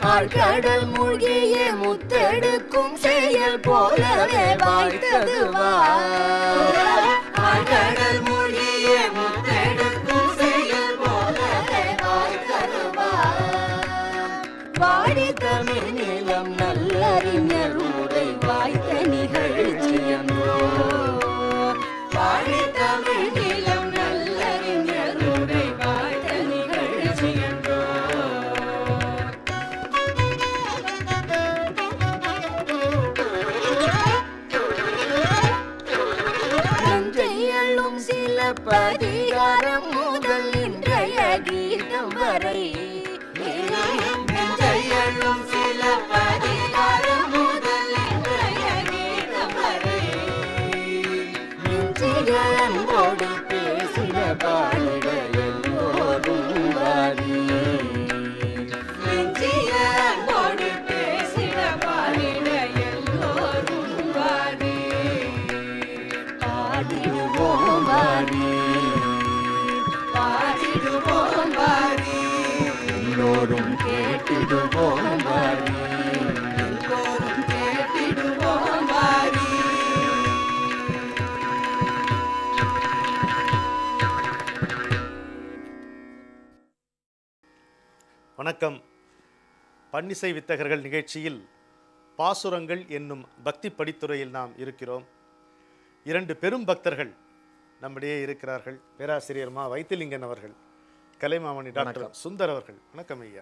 ஆழ்கடல் மூழ்கிய முத்தெடுக்கும் செயல் போலவே வாய்த்தது ஆழ்கடல் மூழ்கிய முத்தெடுக்கும் செயல் போலவே வாய்த்தது வாடி தமிழ் நிலம் நல்லறிஞர் உரை வாய்த்த நிகழ்ச்சியன்றோ வாடி தமிழ் நிலம் நல்லறிஞர் உரை வாய்த்த நிகழ்ச்சியன்றோ நஞ்சையள்ளும் சில பதிகாரம் முதல் இன்றைய கீதம் வரை நஞ்சையள்ளும் சில பதிகாரம் முதல் இன்றைய கீதம் வரை நெஞ்சிகளோடு பேசின பாடிட எல்லோரும் வாரி நெஞ்சிகளோடு பேசின பாடிட எல்லோரும் வாரி பாடிடுவோம் வாரி பாடிடுவோம் வாரி எல்லோரும் கேட்டிடுவோம் வாரி எல்லோரும் கேட்டிடுவோம் வாரி வணக்கம் பன்னிசை வித்தகர்கள் நிகழ்ச்சியில் பாசுரங்கள் என்னும் பக்தி படித்துறையில் நாம் இருக்கிறோம் இரண்டு பெரும் பக்தர்கள் நம்மிடையே இருக்கிறார்கள் பேராசிரியர் மா வைத்திலிங்கன் அவர்கள் கலைமாமணி டாக்டர் சுந்தர் அவர்கள் வணக்கம் ஐயா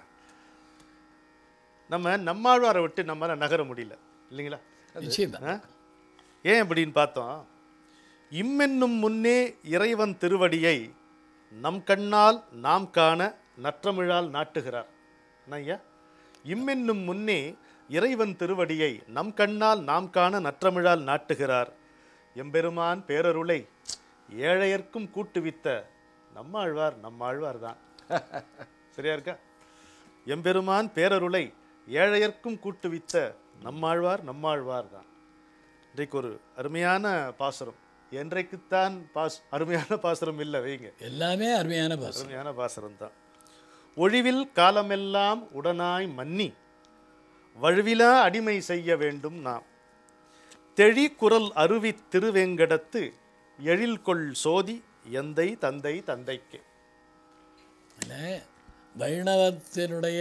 நம்ம நம்மாழ்வாரை விட்டு நம்ம நகர முடியல இல்லைங்களா நிச்சயமா ஆ? ஏன் அப்படின்னு பார்த்தோம் இம்மென்னும் முன்னே இறைவன் திருவடியை நம் கண்ணால் நாம் காண நற்றமிழால் நாட்டுகிறார் என்ன ஐயா இம்மென்னும் முன்னே இறைவன் திருவடியை நம் கண்ணால் நாம் காண நற்றமிழால் நாட்டுகிறார் எம்பெருமான் பேரருளை ஏழையர்க்கும் கூட்டுவித்த நம்மாழ்வார் நம்மாழ்வார் தான் சரியா இருக்கா எம்பெருமான் பேரருளை ஏழையர்க்கும் கூட்டுவித்த நம்மாழ்வார் நம்மாழ்வார் தான் இன்றைக்கு ஒரு அருமையான பாசுரம் என்றைக்குத்தான் பாஸ் அருமையான பாசுரம் இல்லை வைங்க எல்லாமே அருமையான பாசம் அருமையான பாசுரம் தான் ஒழிவில் காலமெல்லாம் உடனாய் மன்னி வழுவிலா அடிமை செய்ய வேண்டும் நாம் தெழி குரல் அருவி திருவேங்கடத்து எழில்கொள் சோதி எந்தை தந்தை தந்தைக்கு அதில் வைணவத்தினுடைய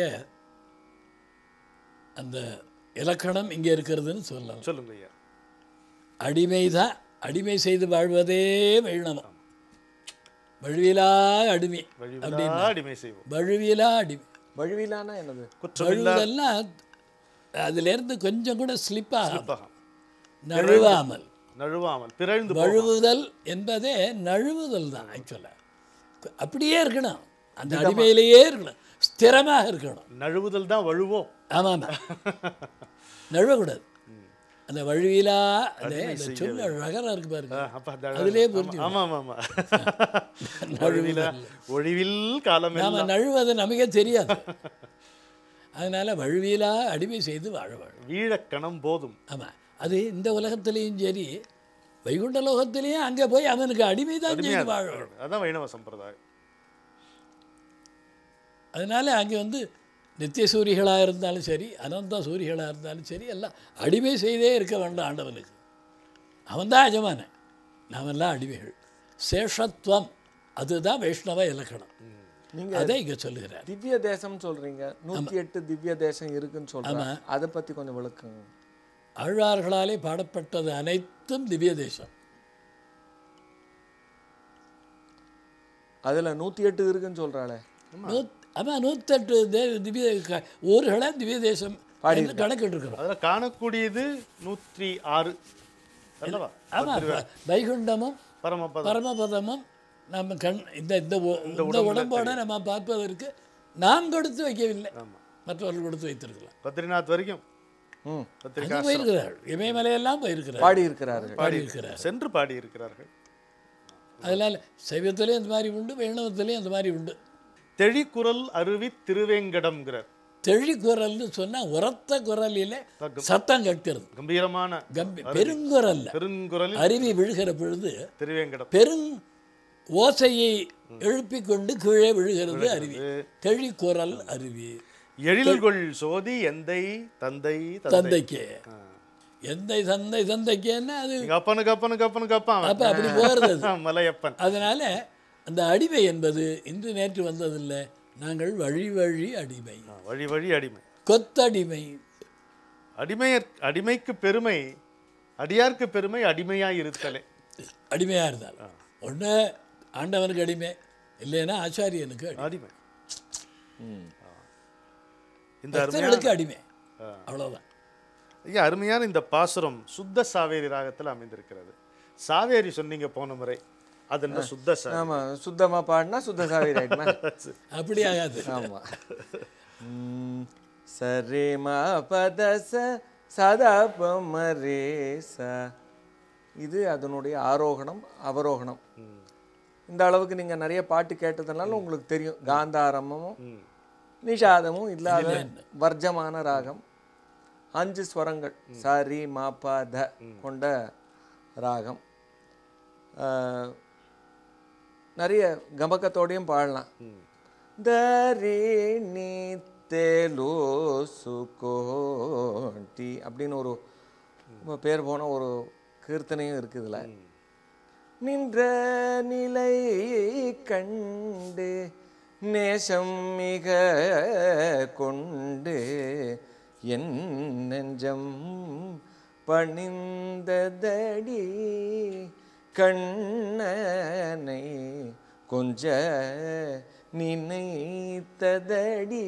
அந்த இலக்கணம் இங்கே இருக்கிறதுன்னு சொல்லலாம் சொல்லுங்க ஐயா அடிமை தான் அடிமை செய்து வாழ்வதே வைணவம் வழுவிலா அடிமை வழிவிலா அடிமை செய்வோம் வழுவிலா அடிமை வழுவிலானா என்னது குற்றமில்லா வழுவதெல்லாம் அதிலேருந்து கொஞ்சம் கூட ஸ்லிப்பாக சிற்பகம். நழுவாமல் நழுவாமல் பிறழ்ந்து போகாமல். வழுவுதல் என்பதே நழுவுதல் தான் ஆக்சுவலாக அப்படியே இருக்கணும் அந்த அடிமையிலேயே இருக்கணும் ஸ்திரமாக இருக்கணும் நழுவுதல் தான் வழுவோம் ஆமாம் நழுவக்கூடாது அந்த வழுவிலா அந்த அந்த சொல்ல அழகாக இருக்கு பாருங்க ஆ, அப்ப அந்த அதிலே ஆமா, புரிஞ்சு ஆமா ஆமா ஆமா வழுவில ஒழிவில் காலம் நாம நழுவது நமக்கே தெரியாது அதனால வழுவிலா அடிமை செய்து வாழ வாழ வீழக்கணம் போதும் ஆமாம் அது இந்த உலகத்திலையும் சரி வைகுண்ட லோகத்திலையும் அங்கே போய் அவனுக்கு அடிமை தான் அருமையா செய்து வாழ இருக்கு. அதான் வைணவ சம்பிரதாயம் அதனால அங்கே வந்து நித்திய சூரிகளாக இருந்தாலும் சரி அனந்த சூரிகளாக இருந்தாலும் சரி எல்லாம் அடிமை செய்தே இருக்க வேண்டாம் ஆண்டவனுக்கு அவன்தான் எஜமானன் நாமெல்லாம் அடிமைகள் சேஷத்துவம் அதுதான் வைஷ்ணவ இலக்கணம் நீங்க அதை இங்கே சொல்லுகிறார் திவ்ய தேசம் சொல்றீங்க நூத்தி எட்டு திவ்ய தேசம் இருக்குன்னு சொல்றாங்க அதை பத்தி கொஞ்சம் விளக்குங்க ஆழ்வார்களாலே பாடப்பட்டது அனைத்தும் திவ்ய தேசம் அதுல நூத்தி எட்டு இருக்குன்னு சொல்றாளே நூத் ஆமாம் நூற்றெட்டு தே திவ்ய க- ஊர்களை திவ்ய தேசம் என்று கணக்கிட்டுருக்கிறோம் அதில் காணக்கூடியது நூற்றி ஆறு அல்லவா ஆமாம் வைகுண்டமும் பரமபதம் பரமபதமும் நம்ம கண் இந்த இந்த ஒ- இந்த உடம்போட நம்ம பார்ப்பதற்கு நாம் கொடுத்து வைக்கவில்லை மற்றவர்கள் கொடுத்து வைத்திருக்கலாம் பத்ரிநாத் வரைக்கும் ம் பத்திரிகா அங்கே போயிருக்கிறார்கள் இமயமலையெல்லாம் போயிருக்கிறார் பாடி இருக்கிறார்கள் பாடியிருக்கிறார் சென்று பாடி இருக்கிறார்கள் அதனால் சைவத்திலையும் அந்த மாதிரி உண்டு வைணவத்திலையும் அந்த மாதிரி உண்டு தெழிக்குரல் அருவி திருவேங்கடம்ங்கிறார் தெழி குரல்னு சொன்னால் உரத்த குரலிலே சத்தம் கேட்கிறது கம்பீரமான கம்பி பெருங்குரல்ல பெருங்குரலில் அருவி விழுகிற பொழுது திருவேங்கடம் பெரும் ஓசையை எழுப்பிக் கொண்டு கீழே விழுகிறது அருவி தெழி குரல் அருவி எழில்கொள் சோதி எந்தை தந்தை தந்தை தந்தைக்கு எந்தை தந்தை தந்தைக்குன்னா அது எங்க அப்பனுக்கு அப்பனுக்கு அப்பனுக்கு அப்பன் அப்போ அப்படி போகிறது அது மலையப்பன் அதனால அந்த அடிமை என்பது இன்று நேற்று வந்ததில்லை நாங்கள் வழி வழி அடிமை ஆ, வழி வழி அடிமை கொத்தடிமை அடிமையர் அடிமைக்கு பெருமை அடியார்க்கு பெருமை அடிமையாய் இருத்தலே அடிமையாக இருந்தால் ஒன்று ஆண்டவனுக்கு அடிமை இல்லைன்னா ஆச்சாரியனுக்கு அடிமை அடிமை இந்த பக்தர்களுக்கு அருமையான அடிமை அவ்வளோதான் ஐயா அருமையான இந்த பாசுரம் சுத்த சாவேரி ராகத்தில் அமைந்திருக்கிறது சாவேரி சொன்னீங்க போன முறை அது என்ன சுத்த சா ஆமா சுத்தமா பாடினா சுத்த சாவி ஆயிடுமா அப்படி ஆகாது ஆமா ம், சரி மா பத ச சதா பமரே ச இது அதனுடைய ஆரோகணம் அவரோகணம் இந்த அளவுக்கு நீங்க நிறைய பாட்டு கேட்டதுனால உங்களுக்கு தெரியும் காந்தாரமும் நிஷாதமும் இல்லாத வர்ஜமான ராகம் அஞ்சு ஸ்வரங்கள் சரி மா ப த கொண்ட ராகம் ஆஹ், நிறைய கமக்கத்தோடையும் பாடலாம் தரி நீ தேலோ சுகோட்டி அப்படின்னு ஒரு பேர் போன ஒரு கீர்த்தனையும் இருக்குதுல நின்ற நிலை கண்டு நேசம் மிக கொண்டு என் நெஞ்சம் பணிந்ததடி கண்ணனை கொஞ்ச நினைத்ததடி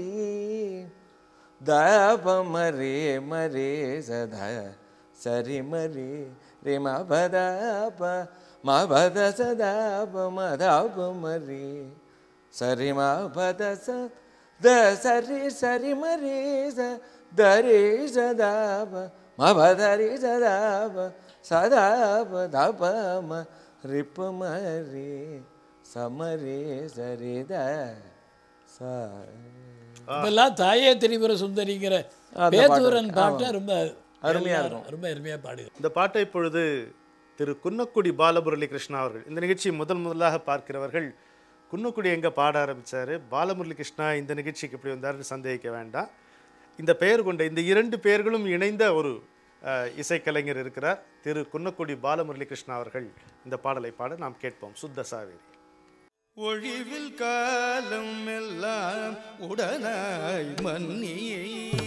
தாபமரே மரே சதா சரி மரே ரே மபதாப மபத சதாப மதாப மரே சரி மபத ச த சரி சரி மரே ச தரே சதாப மபதரி சதாப சதாப தப ம ரிப்ப மரே சமரே சரித ச இப்பெல்லாம் தாயே திரிபுர சுந்தரிங்கிற அந்த பேத்தூரன் பாட்டு, பாட்டை ரொம்ப அருமையா எல்லாரும் ரொம்ப அருமையாக பாடுகிறார் இந்த பாட்டை இப்பொழுது திரு குன்னக்குடி பாலமுரளி கிருஷ்ணா அவர்கள் இந்த நிகழ்ச்சியை முதல் முதலாக பார்க்கிறவர்கள் குன்னக்குடி எங்கே பாட ஆரம்பிச்சாரு பாலமுரளி கிருஷ்ணா இந்த நிகழ்ச்சிக்கு எப்படி வந்தாருன்னு சந்தேகிக்க வேண்டாம் இந்த பெயர் கொண்ட இந்த இரண்டு பெயர்களும் இணைந்த ஒரு அஹ், இசைக்கலைஞர் இருக்கிறார் திரு குன்னக்குடி பாலமுரளி கிருஷ்ணா அவர்கள் இந்த பாடலை பாட நாம் கேட்போம் சுத்த சாவேரி ஒழிவில் காலம் எல்லாம் உடனாய் மன்னியே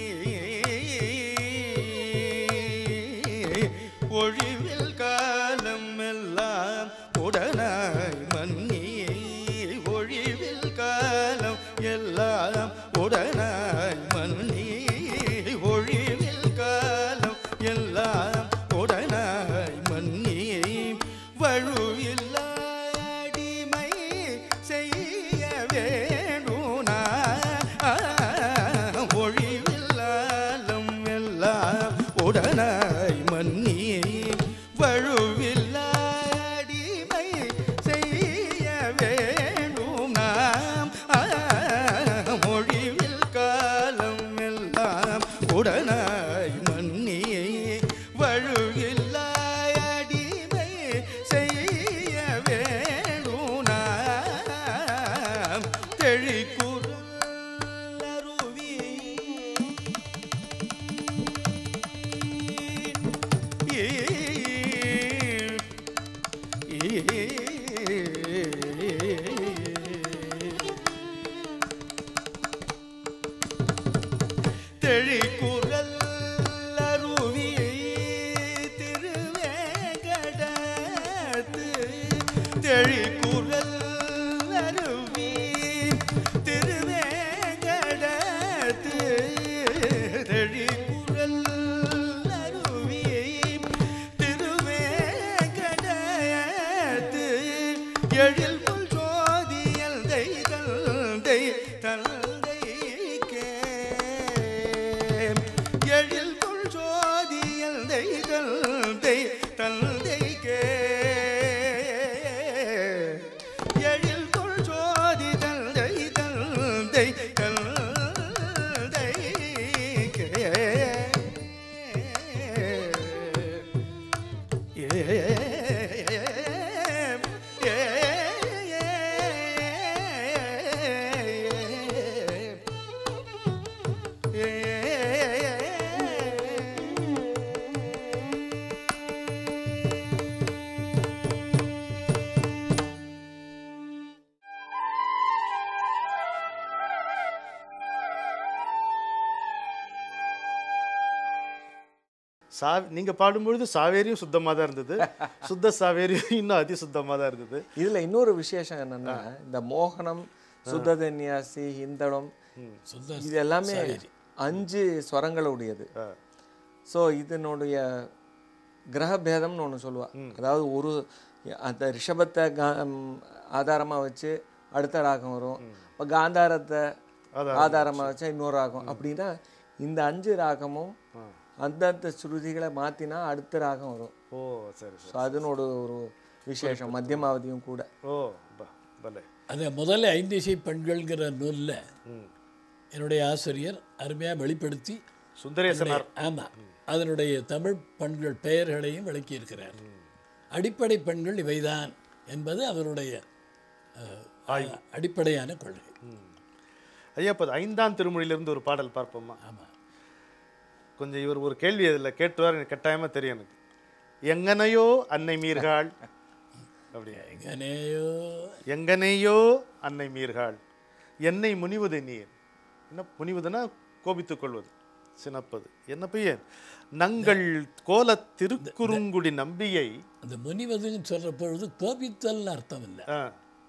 ஒழிவில் காலம் எல்லாம் உடனாய் மன்னியே ஒழிவில் காலம் எல்லாம் உடனாய் மன்னியே ஒழிவில் காலம் எல்லாம் உடனாய் மன்னியே வழுவில்லா அடிமை செய்ய வேணுனா ஒழிவில்லாலம் எல்லாம் உடனாய் மன்னியே வழுவில்லா அடிமை செய்ய வேணும் நாம் மொழிவில் காலம் எல்லாம் உடனாய் மன்னியே வழுவில்லா அடிமை செய்ய வேணும் நாம் தெழிக்குறள் அருவி தெழிக்குறள் அருவி திருவேங்கடத்து தெழிக்குறள் அருவி திருவேங்கடத்து தெழிக்குறள் அருவி திருவேங்கடத்து எழில் முள் ஜோதியல் தை தந்தை தந்தைக்கே சா நீங்க பாடும்பொழுது சாவேரியும் சுத்தமா தான் இருந்தது சுத்த சாவேரியும் இன்னும் அதி சுத்தமா தான் இருந்தது இதுல இன்னொரு விசேஷம் என்னன்னா இந்த மோகனம் சுத்ததன்யாசி இந்தடம் சுத்த இது எல்லாமே அஞ்சு ஸ்வரங்களுடையது ஆ. ஸோ இதனுடைய கிரக பேதம்னு ஒன்று சொல்லுவா அதாவது ஒரு அந்த ரிஷபத்தை கா ம், ஆதாரமா வச்சு அடுத்த ராகம் வரும் இப்போ காந்தாரத்தை ஆதாரமா வச்சா இன்னொரு ராகம் அப்படின்னா இந்த அஞ்சு ராகமும் அந்தந்த ஸ்ருதிகளை மாத்தினா அடுத்த ராகம் வரும் ஓ சரி சரி ஸோ அதனோட ஒரு விசேஷம் மத்தியமாவதியும் கூட ஓ ப- பலே அந்த முதல்ல ஐந்திசை பெண்கள்ங்கிற நூலில் ம் என்னுடைய ஆசிரியர் அருமையாக வெளிப்படுத்தி சுந்தரேசனார் ஆமாம் அதனுடைய தமிழ் பெண்கள் பெயர்களையும் விளக்கியிருக்கிறார் அடிப்படை பெண்கள் இவைதான் என்பது அவருடைய அஹ், அடிப்படையான கொள்கை ஐயா இப்போ ஐந்தாம் திருமொழியிலிருந்து ஒரு பாடல் பார்ப்போமா ஆமாம் கொஞ்சம் இவர் ஒரு கேள்வி அதில் கேட்டுவார் எனக்கு கட்டாயமா தெரியும் எனக்கு எங்கனையோ அன்னை மீர்காள் அப்படி எங்கனேயோ எங்கனையோ அன்னை மீர்காள் என்னை முனிவது நீர் என்ன முனிவதுன்னா கோபித்துக் கொள்வது சினப்பது என்ன பையன் நங்கள் கோல திருக்குறுங்குடி நம்பியை அந்த முனிவதுன்னு சொல்கிற பொழுது கோபித்தல்னு அர்த்தம் இல்லை ஆ,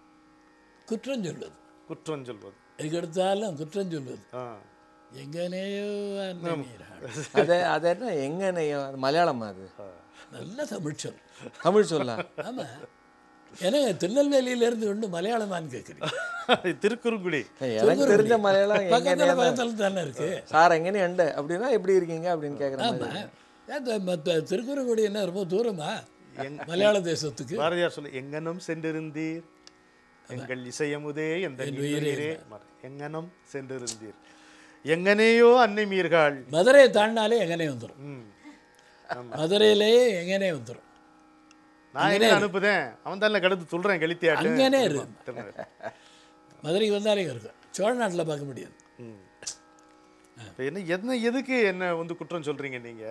குற்றம் சொல்வது குற்றம் சொல்வது எதுக்கு எடுத்தாலும் குற்றம் சொல்வது ஆ எங்கனேயோ அன்னை நீராள். அது அது என்ன எங்கனையோ அது மலையாளமா அது நல்ல தமிழ் சொல் தமிழ் சொல்லலாம் ஆமாம் ஏன்னா திருநெல்வேலியிலேருந்து ஒன்று மலையாளமான்னு கேட்குறீங்க திருக்குறுங்குடி எனக்கு தெரிஞ்ச மலையாளம் பக்கத்தில் எங்கனையா பக்கத்தில் தானே இருக்கு சார் எங்கனே அண்டு அப்படின்னா எப்படி இருக்கீங்க அப்படின்னு கேட்குற மாதிரி ஆமாம் ஏன் மற்ற திருக்குறங்குடி என்ன ரொம்ப தூரமா மலையாள தேசத்துக்கு பாரதியார் சொல்லு எங்கனம் சென்றிருந்தீர் எங்கள் இசையமுதே எந்த நீரே எங்கனம் சென்றிருந்தீர் எங்கனேயோ அன்னை மீர்காள் மதுரையை தாண்டினாலே எங்கனே வந்துடும் ம் மதுரையிலேயே எங்கனே வந்துடும் நான் எங்க அனுப்புதேன் அவன் தான் கடந்து துள்றேன் கெளித்தியாட்டு அங்கனே இரு திருநெல்வேலி. மதுரைக்கு வந்தாலே இருக்கும் சோழ நாட்டில் பார்க்க முடியாது ம். இப்ப என்ன என்ன எதுக்கு என்ன வந்து குற்றம் சொல்றீங்க நீங்க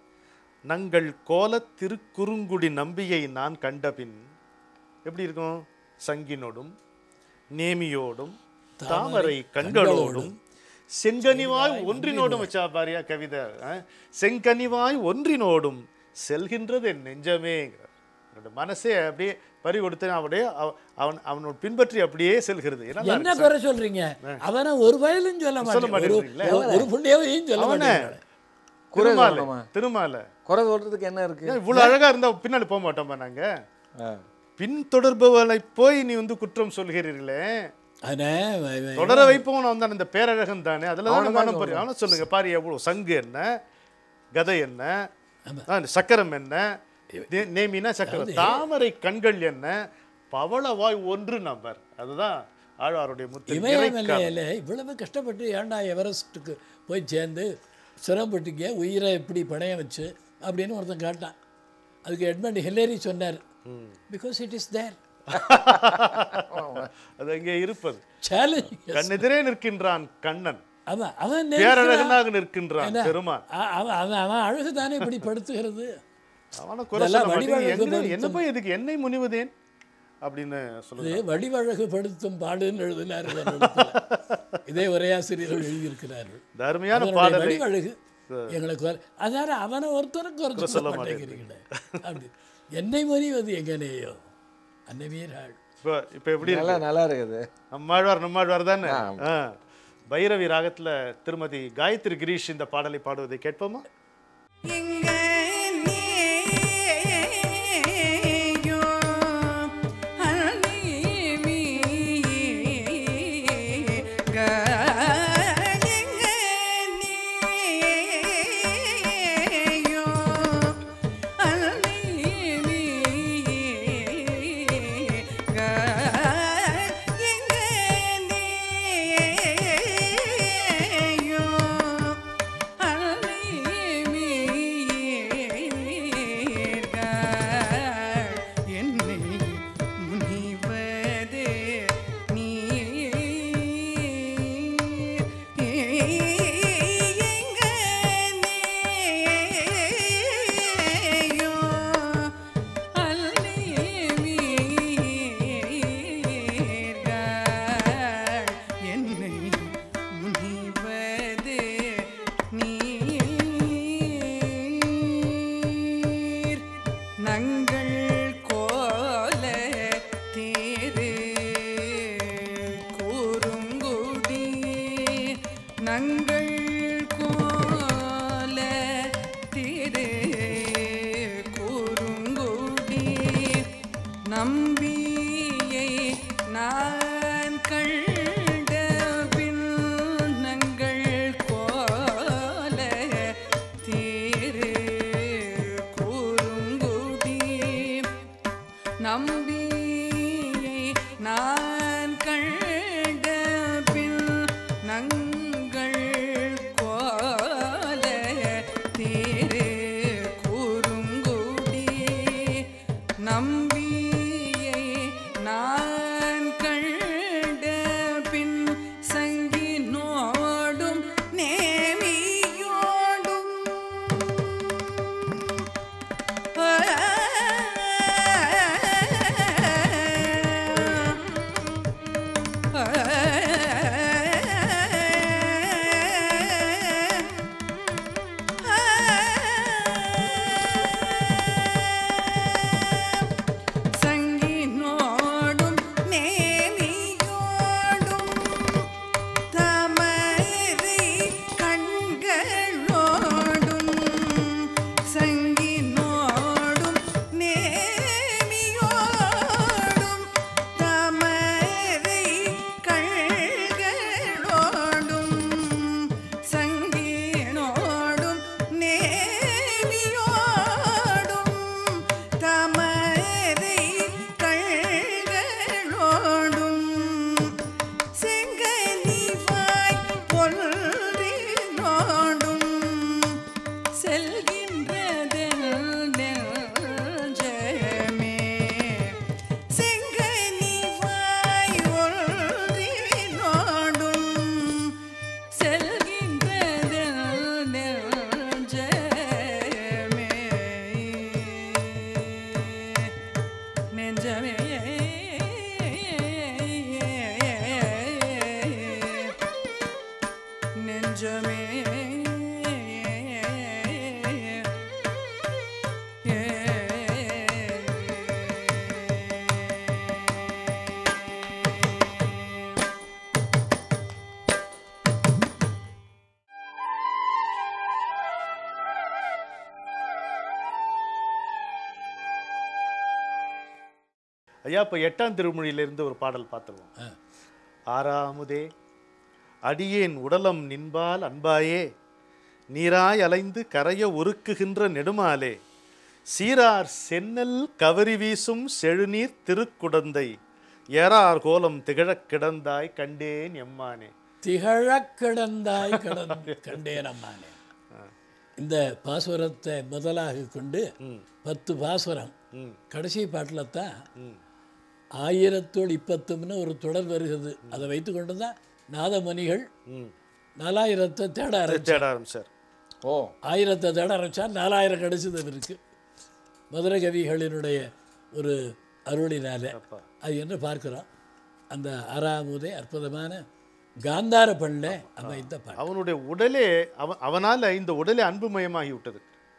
நங்கள் கோல திருக்குறுங்குடி நம்பியை நான் கண்டபின் எப்படி இருக்கும் சங்கினோடும் நேமியோடும் தாமரை கண்களோடும் செங்கனிவாய் ஒன்றினோடும் வச்சா பாரியா கவிதை ஆ? செங்கனிவாய் ஒன்றினோடும் செல்கின்றது என் நெஞ்சமேங்கிறார் என்னோட மனசே அப்படியே பறி கொடுத்து அப்படியே அவ- அவன் அவனோட பின்பற்றி அப்படியே செல்கிறது ஏன்னா என்ன குறை சொல்றீங்க அவனை ஒரு வயலும் சொல்ல சொல்ல மாட்டேன் மாட்டேங்கிறீங்களே. ஒரு- ஒரு புண்ணியவையும் சொல்ல அவனை மாட்டேன் குறை திருமால சொல்லணுமா? திருமால குறை சொல்றதுக்கு என்ன இருக்கு ஏன் இவ்வளவு அழகா இருந்தா பின்னாடி போக மாட்டோமா நாங்க ஆ. பின் தொடர்பவனை போய் நீ வந்து குற்றம் சொல்கிறீர்களே அவனை தொடர வைப்பவன் அவன் தான் இந்த பேரழகன் தானே அதுல தான் மனம் பறி அவனை சொல்லுங்க பாரு எவ்வளவு சங்கு என்ன கதை என்ன ஆ, சக்கரம் என்ன நே- நேமினா சக்கரம் தாமரை கண்கள் என்ன பவளவாய் ஒன்று நபர் அதுதான் ஆழ்வாருடைய முத்து இமயமலையில் இவ்வளவு கஷ்டப்பட்டு ஏன்டா எவரெஸ்ட்டுக்கு போய் சேர்ந்து சிரமப்பட்டீங்க உயிரை எப்படி பணையம் வச்சு அப்படின்னு ஒருத்தன் கேட்டான் அதுக்கு எட்மண்ட் ஹில்லரி சொன்னார் பிகாஸ் இட் இஸ் தேர் அது அங்கே இருப்பது சேலஞ்ச் கண்ணெதிரே நிற்கின்றான் கண்ணன் அவன் அவன் நேசிக்கிறான். பேரழகனாக நிற்கின்றான் பெருமான் அ- அவன் அவன் அவன் அழகு தானே இப்படி படுத்துகிறது அவனை குறை இதெல்லாம் சொல்ல மாட்டேங்க. வடிவழகு என்ன- படுத்தும். என்ன போய் எதுக்கு என்னை முனிவதேன் அப்படின்னு சொல்லுங்க இது வடிவழகு படுத்தும் பாடுன்னு எழுதினார் ஒரு இடத்துல. இதே உரையாசிரியர்கள் எழுதியிருக்கிறார்கள் இந்த அருமையான அவனுடைய பாடலை வடிவழகு எங்களுக்கு வர அதனால அவனை ஒருத்தரும் குறை சொல்ல மாட்டேங்கிறீங்களே அப்படி என்னை மறிவது எங்கனேயோ அன்னை வீராள் இப்போ இப்போ எப்படி இருக்கு நல்லா நல்லா இருக்குது நம்மாழ்வார் நம்மாழ்வார் தானே ஆ. பைரவி ராகத்துல திருமதி காயத்ரி கிரீஷ் இந்த பாடலை பாடுவதை கேட்போமா எங்கனேயோ அன்னிமீகெங்கனேயோ அன்னிமீகெங்கனேயோ நங்கள் கோல திரு குறுங்குடி நம்பியை நான் கண்ட பின் நங்கள் கோல திரு குறுங்குடி நம்பியை நான் கண்ட பின் நங்கள் கோல திரு குறுங்குடி நம்பியை நான் கண்ட பின் சங்கினோடும் நேமியோடும் சங்கினோடும் நேமியோடும் தமரை கண்களோடும் சங்கினோடும் நேமியோடும் தமரை கண்களோடும் சங்கினோடும் நேமியோடும் தமரை கண்களோடும் செங்கனிவாய் பொன்றினோடும் செல்கின்றதெல் நெஞ்சமே செங்கனிவாய் ஒன்றினோடும் செல்கின்றதெல் நெஞ்சமே நெஞ்சமே நெஞ்சமே ஐயா இப்போ எட்டாம் திருமொழியிலிருந்து ஒரு பாடல் பார்த்துருவோம் ஆறாமுதே அடியேன் உடலம் நின்பால் அன்பாயே நீராய் அலைந்து கரைய உருக்குகின்ற நெடுமாலே சீரார் சென்னல் கவரி வீசும் செழுநீர் திருக்குடந்தை ஏறார் கோலம் திகழக் கிடந்தாய் கண்டேன் எம்மானே திகழக் கிடந்தாய் கடந்து கண்டேன் அம்மானே இந்த பாசுரத்தை முதலாக கொண்டு பத்து பாசுரம் ம் கடைசி பாட்டில் தான் ம் ஆயிரத்தோடு இப்பத்தும்னு ஒரு தொடர் வருகிறது அதை வைத்துக்கொண்டு தான் நாதமணிகள் ம் நாலாயிரத்தை தேட ஆரம்பிச்சு தேட ஆரம்பிச்சார் ஓ ஆயிரத்தை தேட ஆரம்பிச்சா நாலாயிரம் கிடைச்சது இருக்கு மதுரை கவிகளினுடைய ஒரு அருளினால அப்பா அது என்ன பார்க்கிறோம் அந்த ஆறாமுதே அற்புதமான காந்தார பண்ண அமைந்த பாட்டு அவனுடைய உடலே அவன் அவனால் இந்த உடலே அன்புமயமாகி விட்டது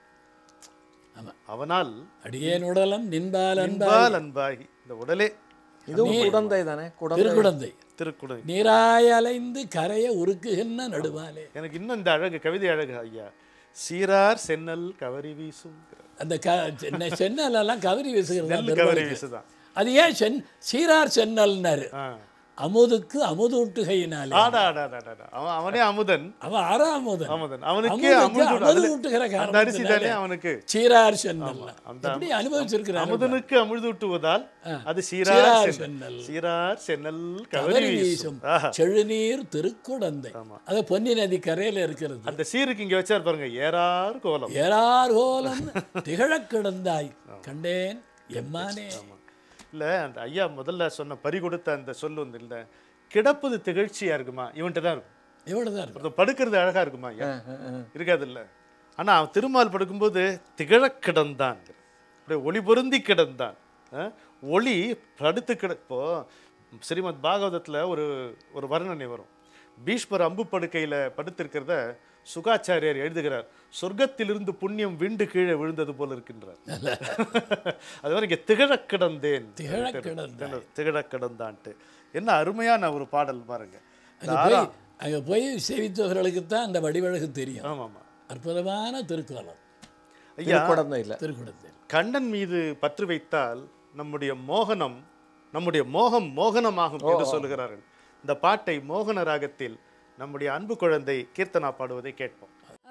ஆமா. அவனால் அடியேன் உடலம் நின்பால் அன்பாய் அன்பால் அன்பாகி இந்த உடலே இதுவும் குடந்தை தானே குடந்தை திருக்குடந்தை திருக்குடை நீராய் அலைந்து கரைய உருக்குகின்ற நடுவாலே எனக்கு இன்னும் இந்த அழகு கவிதை அழகு ஐயா சீரார் சென்னல் கவரி வீசும் அந்த க சென்னை சென்னலெல்லாம் கவரி வீசுகிறது நெல் கவரி வீசுதான் அது ஏன் சென் சீரார் சென்னல்னாரு ஆ. அமுதுக்கு அமுதூட்டுகையினாலே ஆடா ஆடா ஆடா, ஆடா. அவன் அவனே அமுதன் அவன் ஆறாமுதன் அமுதன் அவனுக்கே அமுதுக்கு அமுது அமுது அதுல- ஊட்டுகிற அந்த அரிசி தானே காரணத்தினாலே அவனுக்கு சீரார் சென்னல் அந்த எப்படி அனுபவிச்சிருக்கிறார் அமுதனுக்கு அமுதூட்டுவதால் அது சீரார் சீரார் சென்னல் சென்னல். சீரார் சென்னல் கவரி கவரி வீசும் வீசும் ஆஹா. செழுநீர் திருக்குடந்தை அது பொன்னி நதி கரையில இருக்கிறது அந்த சீருக்கு இங்க வச்சார் பாருங்க ஏறார் கோலம் ஏறார் கோலம் திகழக் கிடந்தாய் கண்டேன் எம்மானே இல்ல அந்த ஐயா முதல்ல சொன்ன பறி கொடுத்த அந்த சொல்லு வந்து இல்ல கிடப்பது திகழ்ச்சியா இருக்குமா இவன்கிட்ட தான் இருக்கும் இவ்வளவுதான் இருக்கும் ஒருத்தன் படுக்கிறது அழகா இருக்குமா ஐயா இருக்காது இல்ல ஆனா அவன் திருமால் படுக்கும்போது திகழக் கிடந்தான் அப்படியே ஒளி பொருந்தி கிடந்தான் அஹ், ஒளி படுத்து கிட இப்போ ஸ்ரீமத் பாகவதத்துல ஒரு ஒரு வர்ணனை வரும் பீஷ்மர் அம்பு படுக்கையில படுத்திருக்கிறத சுகாச்சாரியார் எழுதுகிறார் சொர்க்கத்திலிருந்து புண்ணியம் விண்டு கீழே விழுந்தது போல இருக்கின்றார் அது மாதிரி இங்க திகழக் கிடந்தேன் திகழக் கிடந்தாய். திகழக் கிடந்தான்ட்டு என்ன அருமையான ஒரு பாடல் பாருங்க இந்த அங்க போய் ஆறாம் அங்கே போய் சேவித்தவர்களுக்கு தான் அந்த வடிவழகு தெரியும் ஆமாம் ஆமாம் அற்புதமான திருக்கோலம் ஐயா குழந்தை இல்லை திருக்குடத்தில் கண்ணன் மீது பற்று வைத்தால் நம்முடைய மோகனம் நம்முடைய மோகம் மோகனமாகும் என்று சொல்லுகிறார்கள் இந்த பாட்டை மோகன ராகத்தில் நம்முடைய அன்பு குழந்தை கீர்த்தனா பாடுவதை கேட்போம்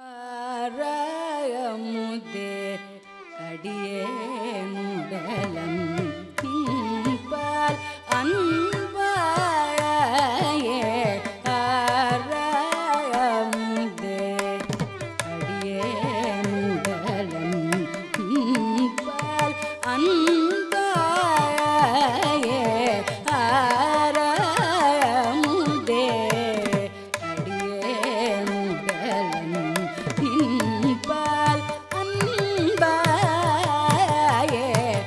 ஆராயமுதே அடியே முடலம் பால் அன்பாயே ஆராயமுதே அடியே முடலம் பால் அன்பாயே ஆராயமுதே அடியே முடலம் பால் அன்பாயே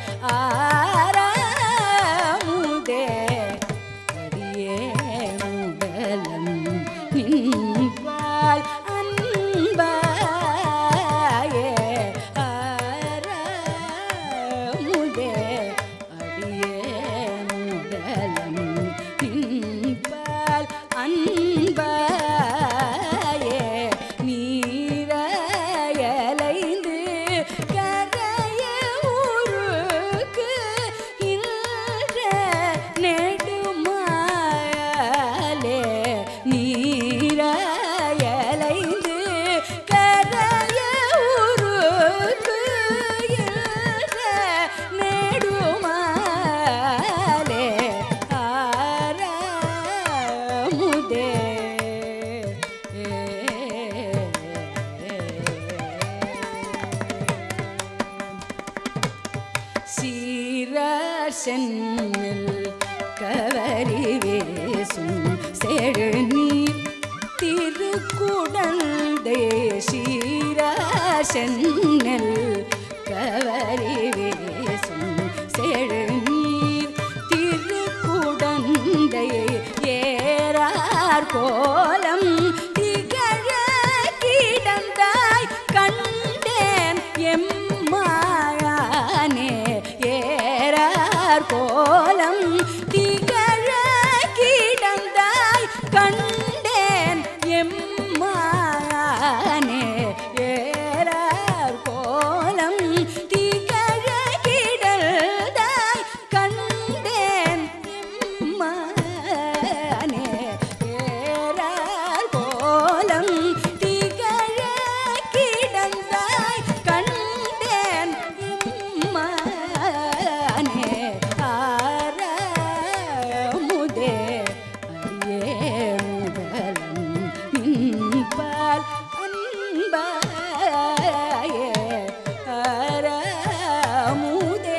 ஆராமுதே அடியே முடலம் பால் அன்பாயே ஆராமுதே அடியே முடலம் பால் அன்பாயே நீரையலைந்து கரைய ஊருக்கு இன்ற நெடுமாலே நீரையலைந்து கரைய ஊருக்கு இன்ற நெடுமாலே ஆரமுதே சீரர் சென்னில் கவரி வேசும் செழுநீர் திருக்குடந்தை சீரர் சென்னில் கவரி வேசும் செழுநீர் திருக்குடந்தை ஏறார் கோலம் திகழ கிடந்தாய் கண்டேன் எம்மாயானே ஏறார் கோலம் திகழ கிடந்தாய் கண்டேன் எம்மாயானே ஏறார் கோலம் திகழ கிடந்தாய் கண்டேன் எம்மானே ஏறார் கோலம் திகழ கிடந்தாய் கண்டேன் எம்மானே ஆரமுதே அடியே முதலம் நின்பால் அன்பாயே ஆரமுதே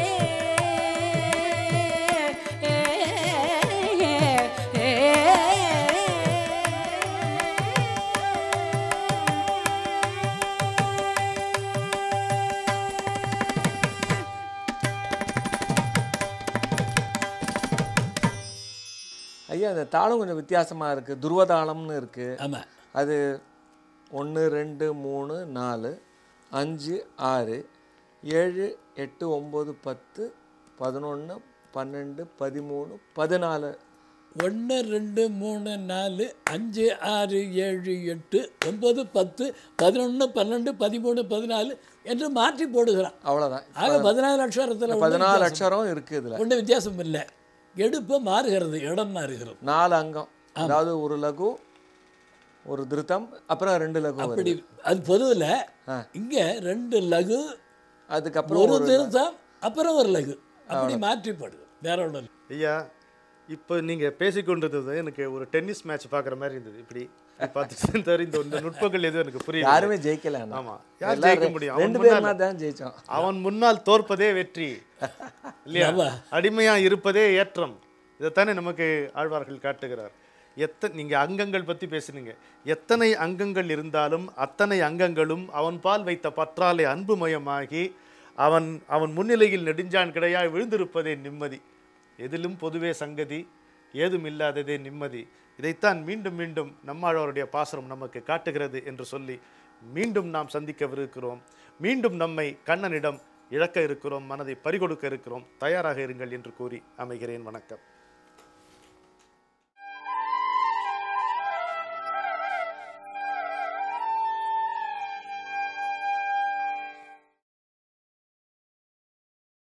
ஐயா அந்த தாளம் கொஞ்சம் வித்தியாசமாக இருக்குது துருவதாளம்னு இருக்குது ஆமாம் அது ஒன்று ரெண்டு மூணு நாலு அஞ்சு ஆறு ஏழு எட்டு ஒம்பது பத்து பதினொன்று பன்னெண்டு பதிமூணு பதினாலு ஒன்று ரெண்டு மூணு நாலு அஞ்சு ஆறு ஏழு எட்டு ஒன்பது பத்து பதினொன்று பன்னெண்டு பதிமூணு பதினாலு என்று மாற்றி போடுகிறான் அவ்வளோதான் ஆக பதினாலு அக்ஷரத்தில் பதினாலு அக்ஷரம் இருக்குது இதில் ஒன்றும் வித்தியாசம் இல்லை எடுப்பு மாறுகிறது இடம் மாறுகிறது நாலு அங்கம் அதாவது ஒரு லகு ஒரு திருத்தம் அப்புறம் ரெண்டு லகு வருது. அப்படி அது பொதுவில் இங்கே ரெண்டு லகு அதுக்கப்புறம் ஒரு ஒரு திருத்தம் அப்புறம் ஒரு லகு அப்படி மாற்றிப்படுது வேற ஒன்றும் இல்லை ஐயா இப்போ நீங்கள் பேசிக்கொண்டிருந்தது எனக்கு ஒரு டென்னிஸ் மேட்ச் பார்க்குற மாதிரி இருந்தது இப்படி இப்படி பார்த்துட்டு தவிர இந்த இந்த நுட்பங்கள் எதுவும் எனக்கு புரியல யாருமே ஜெயிக்கல ஆனா. ஆமா யார் எல்லாரும் ஜெயிக்க முடியும் அவன் ரெண்டு பேருமா முன்னால் தான் ஜெயிச்சோம் அவன் முன்னால் தோற்பதே வெற்றி இல்லையா ஆமா. அடிமையா இருப்பதே ஏற்றம் இதைத்தானே நமக்கு ஆழ்வார்கள் காட்டுகிறார் எத்த நீங்க அங்கங்கள் பத்தி பேசுனீங்க எத்தனை அங்கங்கள் இருந்தாலும் அத்தனை அங்கங்களும் அவன் பால் வைத்த பற்றாலே அன்புமயமாகி அவன் அவன் முன்னிலையில் நெடுஞ்சான் கிடையாய் விழுந்திருப்பதே நிம்மதி எதிலும் பொதுவே சங்கதி ஏதும் இல்லாததே நிம்மதி இதைத்தான் மீண்டும் மீண்டும் நம்மாழ்வாருடைய பாசனம் நமக்கு காட்டுகிறது என்று சொல்லி மீண்டும் நாம் சந்திக்கவிருக்கிறோம் மீண்டும் நம்மை கண்ணனிடம் இழக்க இருக்கிறோம் மனதை பறிகொடுக்க இருக்கிறோம் தயாராக இருங்கள் என்று கூறி அமைகிறேன் வணக்கம்